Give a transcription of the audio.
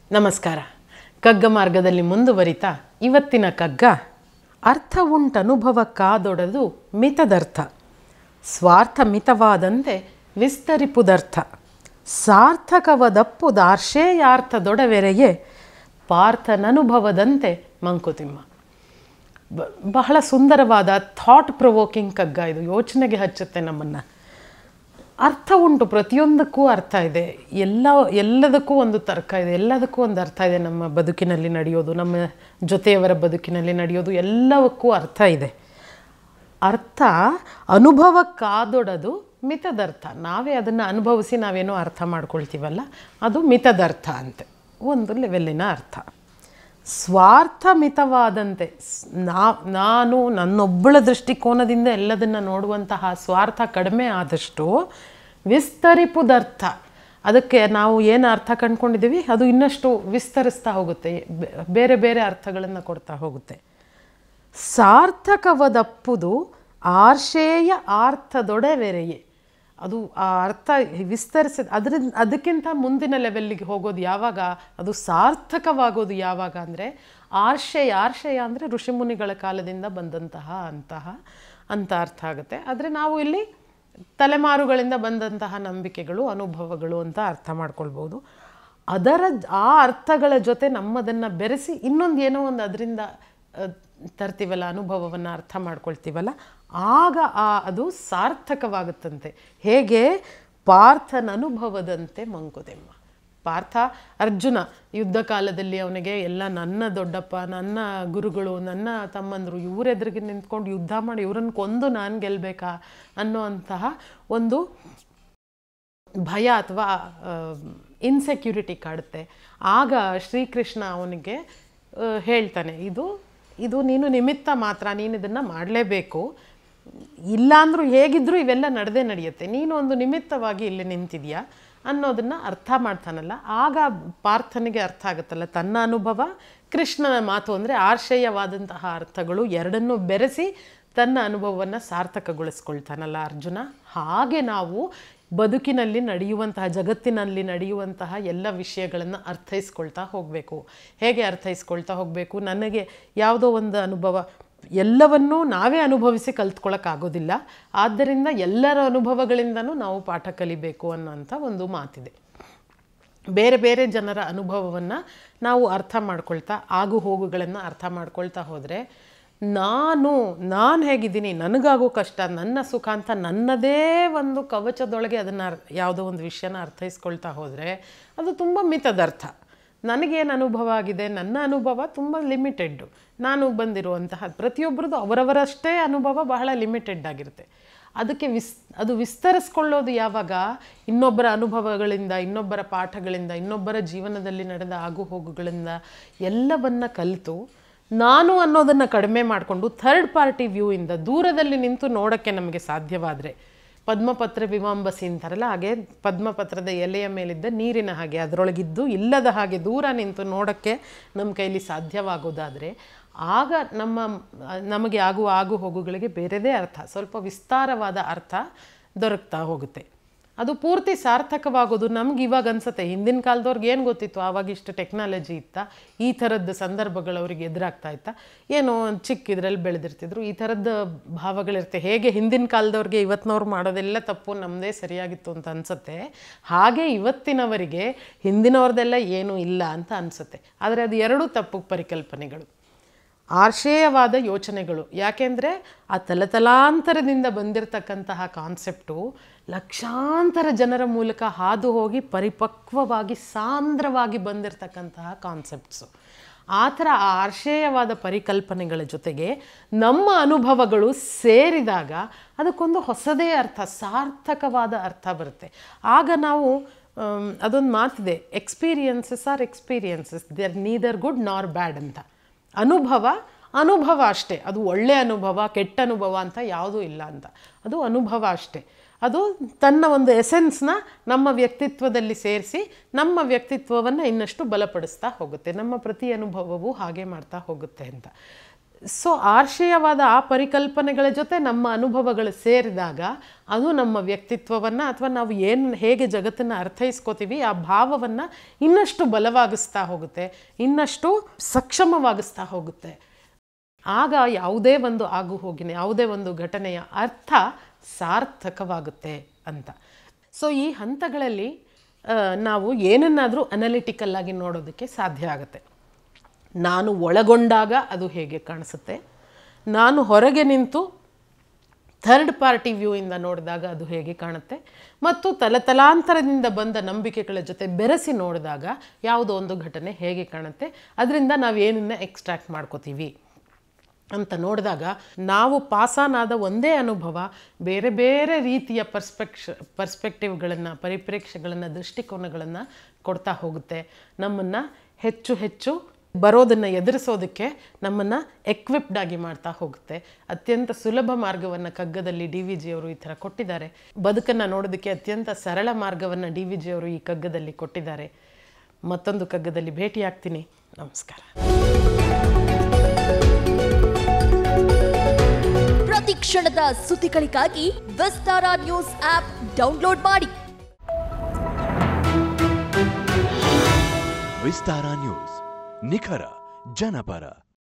ನಮಸ್ಕಾರ ಕಗ್ಗ ಮಾರ್ಗದಲ್ಲಿ ಮುಂದುವರಿತಾ ಇವತ್ತಿನ ಕಗ್ಗ ಅರ್ಥ ಉಂಟನುಭವಕ್ಕಾದೊಡದು ಮಿತದರ್ಥ ಸ್ವಾರ್ಥ ಮಿತವಾದಂತೆ ವಿಸ್ತರಿಪುದರ್ಥ ಸಾರ್ಥಕವದಪ್ಪುದಾರ್ಶೇಯಾರ್ಥದೊಡವೆರೆಗೆ ಪಾರ್ಥನನುಭವದಂತೆ ಮಂಕುತಿಮ್ಮ ಬ- ಬಹಳ ಸುಂದರವಾದ ಥಾಟ್ ಪ್ರೊವೋಕಿಂಗ್ ಕಗ್ಗ ಇದು ಯೋಚನೆಗೆ ಹಚ್ಚುತ್ತೆ ನಮ್ಮನ್ನು ಅರ್ಥ ಉಂಟು ಪ್ರತಿಯೊಂದಕ್ಕೂ ಅರ್ಥ ಇದೆ ಎಲ್ಲ ಎಲ್ಲದಕ್ಕೂ ಒಂದು ತರ್ಕ ಇದೆ ಎಲ್ಲದಕ್ಕೂ ಒಂದು ಅರ್ಥ ಇದೆ ನಮ್ಮ ಬದುಕಿನಲ್ಲಿ ನಡೆಯೋದು ನಮ್ಮ ಜೊತೆಯವರ ಬದುಕಿನಲ್ಲಿ ನಡೆಯೋದು ಎಲ್ಲವಕ್ಕೂ ಅರ್ಥ ಇದೆ ಅರ್ಥ ಅನುಭವಕ್ಕಾದೊಡದು ಮಿತದರ್ಥ ನಾವೇ ಅದನ್ನು ಅನುಭವಿಸಿ ನಾವೇನೋ ಅರ್ಥ ಮಾಡ್ಕೊಳ್ತೀವಲ್ಲ ಅದು ಮಿತದರ್ಥ ಅಂತೆ ಒಂದು ಲೆವೆಲ್ಲಿನ ಅರ್ಥ ಸ್ವಾರ್ಥ ಮಿತವಾದಂತೆ ಸ್- ನಾ ನಾನು ನನ್ನೊಬ್ಬಳ ದೃಷ್ಟಿಕೋನದಿಂದ ಎಲ್ಲದನ್ನು ನೋಡುವಂತಹ ಸ್ವಾರ್ಥ ಕಡಿಮೆ ಆದಷ್ಟು ವಿಸ್ತರಿಪುದರ್ಥ ಅದಕ್ಕೆ ನಾವು ಏನು ಅರ್ಥ ಕಂಡ್ಕೊಂಡಿದ್ದೀವಿ ಅದು ಇನ್ನಷ್ಟು ವಿಸ್ತರಿಸ್ತಾ ಹೋಗುತ್ತೆ ಬೆ- ಬೇರೆ ಬೇರೆ ಅರ್ಥಗಳನ್ನು ಕೊಡ್ತಾ ಹೋಗುತ್ತೆ ಸಾರ್ಥಕವದಪ್ಪುದು ಆರ್ಷೇಯ ಆರ್ಥದೊಡವೆರೆಯೇ ಅದು ಆ ಅರ್ಥ ವಿಸ್ತರಿಸಿದ ಅದರಿಂದ ಅದಕ್ಕಿಂತ ಮುಂದಿನ ಲೆವೆಲ್ಲಿಗೆ ಹೋಗೋದು ಯಾವಾಗ ಅದು ಸಾರ್ಥಕವಾಗೋದು ಯಾವಾಗ ಅಂದರೆ ಆರ್ಷೇಯ ಆರ್ಷೇಯ ಅಂದರೆ ಋಷಿಮುನಿಗಳ ಕಾಲದಿಂದ ಬಂದಂತಹ ಅಂತಹ ಅಂತ ಅರ್ಥ ಆಗುತ್ತೆ ಆದರೆ ನಾವು ಇಲ್ಲಿ ತಲೆಮಾರುಗಳಿಂದ ಬಂದಂತಹ ನಂಬಿಕೆಗಳು ಅನುಭವಗಳು ಅಂತ ಅರ್ಥ ಮಾಡ್ಕೊಳ್ಬೋದು ಅದರ ಆ ಅರ್ಥಗಳ ಜೊತೆ ನಮ್ಮದನ್ನು ಬೆರೆಸಿ ಇನ್ನೊಂದು ಏನೋ ಒಂದು ಅದರಿಂದ ತರ್ತೀವಲ್ಲ ಅನುಭವವನ್ನು ಅರ್ಥ ಮಾಡ್ಕೊಳ್ತೀವಲ್ಲ ಆಗ ಆ ಅದು ಸಾರ್ಥಕವಾಗುತ್ತಂತೆ ಹೇಗೆ ಪಾರ್ಥನ ಅನುಭವದಂತೆ ಮಂಕುತಿಮ್ಮ ಪಾರ್ಥ ಅರ್ಜುನ ಯುದ್ಧ ಕಾಲದಲ್ಲಿ ಅವನಿಗೆ ಎಲ್ಲ ನನ್ನ ದೊಡ್ಡಪ್ಪ ನನ್ನ ಗುರುಗಳು ನನ್ನ ತಮ್ಮಂದರು ಇವರೆದುರಿಗೆ ನಿಂತ್ಕೊಂಡು ಯುದ್ಧ ಮಾಡಿ ಇವರನ್ನು ಕೊಂದು ನಾನು ಗೆಲ್ಲಬೇಕಾ ಅನ್ನೋ ಅಂತಹ ಒಂದು ಭಯ ಅಥವಾ ಇನ್ಸೆಕ್ಯೂರಿಟಿ ಕಾಡುತ್ತೆ ಆಗ ಶ್ರೀಕೃಷ್ಣ ಅವನಿಗೆ ಆ, ಹೇಳ್ತಾನೆ ಇದು ಇದು ನೀನು ನಿಮಿತ್ತ ಮಾತ್ರ ನೀನು ಇದನ್ನು ಮಾಡಲೇಬೇಕು ಇಲ್ಲಾಂದ್ರೂ ಹೇಗಿದ್ರೂ ಇವೆಲ್ಲ ನಡೆದೇ ನಡೆಯುತ್ತೆ ನೀನು ಒಂದು ನಿಮಿತ್ತವಾಗಿ ಇಲ್ಲಿ ನಿಂತಿದ್ಯಾ ಅನ್ನೋದನ್ನು ಅರ್ಥ ಮಾಡ್ತಾನಲ್ಲ ಆಗ ಪಾರ್ಥನಿಗೆ ಅರ್ಥ ಆಗುತ್ತಲ್ಲ ತನ್ನ ಅನುಭವ ಕೃಷ್ಣನ ಮಾತು ಅಂದರೆ ಆರ್ಷೇಯವಾದಂತಹ ಅರ್ಥಗಳು ಎರಡನ್ನೂ ಬೆರೆಸಿ ತನ್ನ ಅನುಭವವನ್ನು ಸಾರ್ಥಕಗೊಳಿಸ್ಕೊಳ್ತಾನಲ್ಲ ಅರ್ಜುನ ಹಾಗೆ ನಾವು ಬದುಕಿನಲ್ಲಿ ನಡೆಯುವಂತಹ ಜಗತ್ತಿನಲ್ಲಿ ನಡೆಯುವಂತಹ ಎಲ್ಲ ವಿಷಯಗಳನ್ನು ಅರ್ಥೈಸ್ಕೊಳ್ತಾ ಹೋಗಬೇಕು ಹೇಗೆ ಅರ್ಥೈಸ್ಕೊಳ್ತಾ ಹೋಗಬೇಕು ನನಗೆ ಯಾವುದೋ ಒಂದು ಅನುಭವ ಎಲ್ಲವನ್ನೂ ನಾವೇ ಅನುಭವಿಸಿ ಕಲ್ತ್ಕೊಳ್ಳೋಕ್ಕಾಗೋದಿಲ್ಲ ಆದ್ದರಿಂದ ಎಲ್ಲರ ಅನುಭವಗಳಿಂದನೂ ನಾವು ಪಾಠ ಕಲಿಬೇಕು ಅನ್ನೋಂಥ ಒಂದು ಮಾತಿದೆ ಬೇರೆ ಬೇರೆ ಜನರ ಅನುಭವವನ್ನು ನಾವು ಅರ್ಥ ಮಾಡ್ಕೊಳ್ತಾ ಆಗು ಹೋಗುಗಳನ್ನು ಅರ್ಥ ಮಾಡ್ಕೊಳ್ತಾ ಹೋದರೆ ನಾನು ನಾನು ಹೇಗಿದ್ದೀನಿ ನನಗಾಗೋ ಕಷ್ಟ ನನ್ನ ಸುಖ ಅಂತ ನನ್ನದೇ ಒಂದು ಕವಚದೊಳಗೆ ಅದನ್ನು ಯಾವುದೋ ಒಂದು ವಿಷಯನ ಅರ್ಥೈಸ್ಕೊಳ್ತಾ ಹೋದರೆ ಅದು ತುಂಬ ಮಿತದರ್ಥ ನನಗೇನು ಅನುಭವ ಆಗಿದೆ ನನ್ನ ಅನುಭವ ತುಂಬ ಲಿಮಿಟೆಡ್ಡು ನಾನು ಬಂದಿರುವಂತಹ ಪ್ರತಿಯೊಬ್ಬರದ್ದು ಅವರವರಷ್ಟೇ ಅನುಭವ ಬಹಳ ಲಿಮಿಟೆಡ್ ಆಗಿರುತ್ತೆ ಅದಕ್ಕೆ ವಿಸ್ ಅದು ವಿಸ್ತರಿಸ್ಕೊಳ್ಳೋದು ಯಾವಾಗ ಇನ್ನೊಬ್ಬರ ಅನುಭವಗಳಿಂದ ಇನ್ನೊಬ್ಬರ ಪಾಠಗಳಿಂದ ಇನ್ನೊಬ್ಬರ ಜೀವನದಲ್ಲಿ ನಡೆದ ಆಗು ಹೋಗುಗಳಿಂದ ಎಲ್ಲವನ್ನ ಕಲಿತು ನಾನು ಅನ್ನೋದನ್ನು ಕಡಿಮೆ ಮಾಡಿಕೊಂಡು ಥರ್ಡ್ ಪಾರ್ಟಿ ವ್ಯೂಯಿಂದ ದೂರದಲ್ಲಿ ನಿಂತು ನೋಡೋಕ್ಕೆ ನಮಗೆ ಸಾಧ್ಯವಾದರೆ ಪದ್ಮಪತ್ರ ವಿಮಾಂಬಸಿ ಅಂತಾರಲ್ಲ ಹಾಗೆ ಪದ್ಮಪತ್ರದ ಎಲೆಯ ಮೇಲಿದ್ದ ನೀರಿನ ಹಾಗೆ ಅದರೊಳಗಿದ್ದು ಇಲ್ಲದ ಹಾಗೆ ದೂರ ನಿಂತು ನೋಡೋಕ್ಕೆ ನಮ್ಮ ಕೈಲಿ ಸಾಧ್ಯವಾಗೋದಾದರೆ ಆಗ ನಮ್ಮ ನಮಗೆ ಆಗುವ ಆಗು ಹೋಗುಗಳಿಗೆ ಬೇರೆದೇ ಅರ್ಥ ಸ್ವಲ್ಪ ವಿಸ್ತಾರವಾದ ಅರ್ಥ ದೊರಕ್ತಾ ಹೋಗುತ್ತೆ ಅದು ಪೂರ್ತಿ ಸಾರ್ಥಕವಾಗೋದು ನಮ್ಗೆ ಇವಾಗ ಅನ್ಸುತ್ತೆ ಹಿಂದಿನ ಕಾಲದವ್ರಿಗೆ ಏನು ಗೊತ್ತಿತ್ತು ಆವಾಗ ಇಷ್ಟು ಟೆಕ್ನಾಲಜಿ ಇತ್ತ ಈ ಥರದ್ದು ಸಂದರ್ಭಗಳು ಅವರಿಗೆ ಎದುರಾಗ್ತಾ ಇತ್ತ ಏನೋ ಒಂದು ಚಿಕ್ಕ ಇದರಲ್ಲಿ ಬೆಳೆದಿರ್ತಿದ್ರು ಈ ಥರದ್ದು ಭಾವಗಳಿರುತ್ತೆ ಹೇಗೆ ಹಿಂದಿನ ಕಾಲದವ್ರಿಗೆ ಇವತ್ತಿನವ್ರು ಮಾಡೋದೆಲ್ಲ ತಪ್ಪು ನಮ್ಮದೇ ಸರಿಯಾಗಿತ್ತು ಅಂತ ಅನಿಸುತ್ತೆ ಹಾಗೆ ಇವತ್ತಿನವರಿಗೆ ಹಿಂದಿನವ್ರದ್ದೆಲ್ಲ ಏನೂ ಇಲ್ಲ ಅಂತ ಅನಿಸುತ್ತೆ ಆದರೆ ಅದು ಎರಡೂ ತಪ್ಪು ಪರಿಕಲ್ಪನೆಗಳು ಆರ್ಷೇಯವಾದ ಯೋಚನೆಗಳು ಯಾಕೆಂದರೆ ಆ ತಲತಲಾಂತರದಿಂದ ಬಂದಿರತಕ್ಕಂತಹ ಕಾನ್ಸೆಪ್ಟು ಲಕ್ಷಾಂತರ ಜನರ ಮೂಲಕ ಹಾದು ಹೋಗಿ ಪರಿಪಕ್ವವಾಗಿ ಸಾಂದ್ರವಾಗಿ ಬಂದಿರತಕ್ಕಂತಹ ಕಾನ್ಸೆಪ್ಟ್ಸು ಆ ಥರ ಆ ಆರ್ಷೇಯವಾದ ಪರಿಕಲ್ಪನೆಗಳ ಜೊತೆಗೆ ನಮ್ಮ ಅನುಭವಗಳು ಸೇರಿದಾಗ ಅದಕ್ಕೊಂದು ಹೊಸದೇ ಅರ್ಥ ಸಾರ್ಥಕವಾದ ಅರ್ಥ ಬರುತ್ತೆ ಆಗ ನಾವು ಆಮ್, ಅದೊಂದು ಮಾತಿದೆ experiences are experiences they are neither good nor bad ಅಂತ ಅನುಭವ ಅನುಭವ ಅಷ್ಟೇ ಅದು ಒಳ್ಳೆ ಅನುಭವ ಕೆಟ್ಟ ಅನುಭವ ಅಂತ ಯಾವುದೂ ಇಲ್ಲ ಅಂತ ಅದು ಅನುಭವ ಅಷ್ಟೇ ಅದು ತನ್ನ ಒಂದು ಎಸೆನ್ಸ್ನ ನಮ್ಮ ವ್ಯಕ್ತಿತ್ವದಲ್ಲಿ ಸೇರಿಸಿ ನಮ್ಮ ವ್ಯಕ್ತಿತ್ವವನ್ನು ಇನ್ನಷ್ಟು ಬಲಪಡಿಸ್ತಾ ಹೋಗುತ್ತೆ ನಮ್ಮ ಪ್ರತಿ ಅನುಭವವೂ ಹಾಗೆ ಮಾಡ್ತಾ ಹೋಗುತ್ತೆ ಅಂತ ಸೊ ಆರ್ಷೇಯವಾದ ಆ ಪರಿಕಲ್ಪನೆಗಳ ಜೊತೆ ನಮ್ಮ ಅನುಭವಗಳು ಸೇರಿದಾಗ ಅದು ನಮ್ಮ ವ್ಯಕ್ತಿತ್ವವನ್ನು ಅಥವಾ ನಾವು ಏನು ಹೇಗೆ ಜಗತ್ತನ್ನು ಅರ್ಥೈಸ್ಕೋತೀವಿ ಆ ಭಾವವನ್ನು ಇನ್ನಷ್ಟು ಬಲವಾಗಿಸ್ತಾ ಹೋಗುತ್ತೆ ಇನ್ನಷ್ಟು ಸಕ್ಷಮವಾಗಿಸ್ತಾ ಹೋಗುತ್ತೆ ಆಗ ಯಾವುದೇ ಒಂದು ಆಗು ಹೋಗಿನ ಯಾವುದೇ ಒಂದು ಘಟನೆಯ ಅರ್ಥ ಸಾರ್ಥಕವಾಗುತ್ತೆ ಅಂತ ಸೊ ಈ ಹಂತಗಳಲ್ಲಿ ಆ, ನಾವು ಏನನ್ನಾದರೂ ಅನಲಿಟಿಕಲ್ ಆಗಿ ನೋಡೋದಕ್ಕೆ ಸಾಧ್ಯ ಆಗುತ್ತೆ ನಾನು ಒಳಗೊಂಡಾಗ ಅದು ಹೇಗೆ ಕಾಣಿಸುತ್ತೆ ನಾನು ಹೊರಗೆ ನಿಂತು ಥರ್ಡ್ ಪಾರ್ಟಿ ವ್ಯೂಯಿಂದ ನೋಡಿದಾಗ ಅದು ಹೇಗೆ ಕಾಣುತ್ತೆ ಮತ್ತು ತಲತಲಾಂತರದಿಂದ ಬಂದ ನಂಬಿಕೆಗಳ ಜೊತೆ ಬೆರೆಸಿ ನೋಡಿದಾಗ ಯಾವುದೋ ಒಂದು ಘಟನೆ ಹೇಗೆ ಕಾಣುತ್ತೆ ಅದರಿಂದ ನಾವು ಏನನ್ನ ಎಕ್ಸ್ಟ್ರಾಕ್ಟ್ ಮಾಡ್ಕೋತೀವಿ ಅಂತ ನೋಡಿದಾಗ ನಾವು ಪಾಸಾನಾದ ಒಂದೇ ಅನುಭವ ಬೇರೆ ಬೇರೆ ರೀತಿಯ ಪರ್ಸ್ಪೆಕ್ಷ ಪರ್ಸ್ಪೆಕ್ಟಿವ್ಗಳನ್ನು ಪರಿಪ್ರೇಕ್ಷ್ಯಗಳನ್ನು ದೃಷ್ಟಿಕೋನಗಳನ್ನು ಕೊಡ್ತಾ ಹೋಗುತ್ತೆ ನಮ್ಮನ್ನು ಹೆಚ್ಚು ಹೆಚ್ಚು ಬರೋದನ್ನು ಎದುರಿಸೋದಕ್ಕೆ ನಮ್ಮನ್ನು ಎಕ್ವಿಪ್ಡ್ ಆಗಿ ಮಾಡ್ತಾ ಹೋಗುತ್ತೆ ಅತ್ಯಂತ ಸುಲಭ ಮಾರ್ಗವನ್ನು ಕಗ್ಗದಲ್ಲಿ ಡಿ ವಿ ಜಿಯವರು ಈ ಥರ ಕೊಟ್ಟಿದ್ದಾರೆ ಬದುಕನ್ನು ನೋಡೋದಕ್ಕೆ ಅತ್ಯಂತ ಸರಳ ಮಾರ್ಗವನ್ನು ಡಿ ವಿ ಜಿಯವರು ಈ ಕಗ್ಗದಲ್ಲಿ ಕೊಟ್ಟಿದ್ದಾರೆ ಮತ್ತೊಂದು ಕಗ್ಗದಲ್ಲಿ ಭೇಟಿಯಾಗ್ತೀನಿ ನಮಸ್ಕಾರ ಪ್ರತಿ ಕ್ಷಣದ ಸುದ್ದಿಗಳಿಗಾಗಿ ವಿಸ್ತಾರ ನ್ಯೂಸ್ ಆಪ್ ಡೌನ್ಲೋಡ್ ಮಾಡಿ ವಿಸ್ತಾರ ನ್ಯೂಸ್ ನಿಖರ ಜನಪರ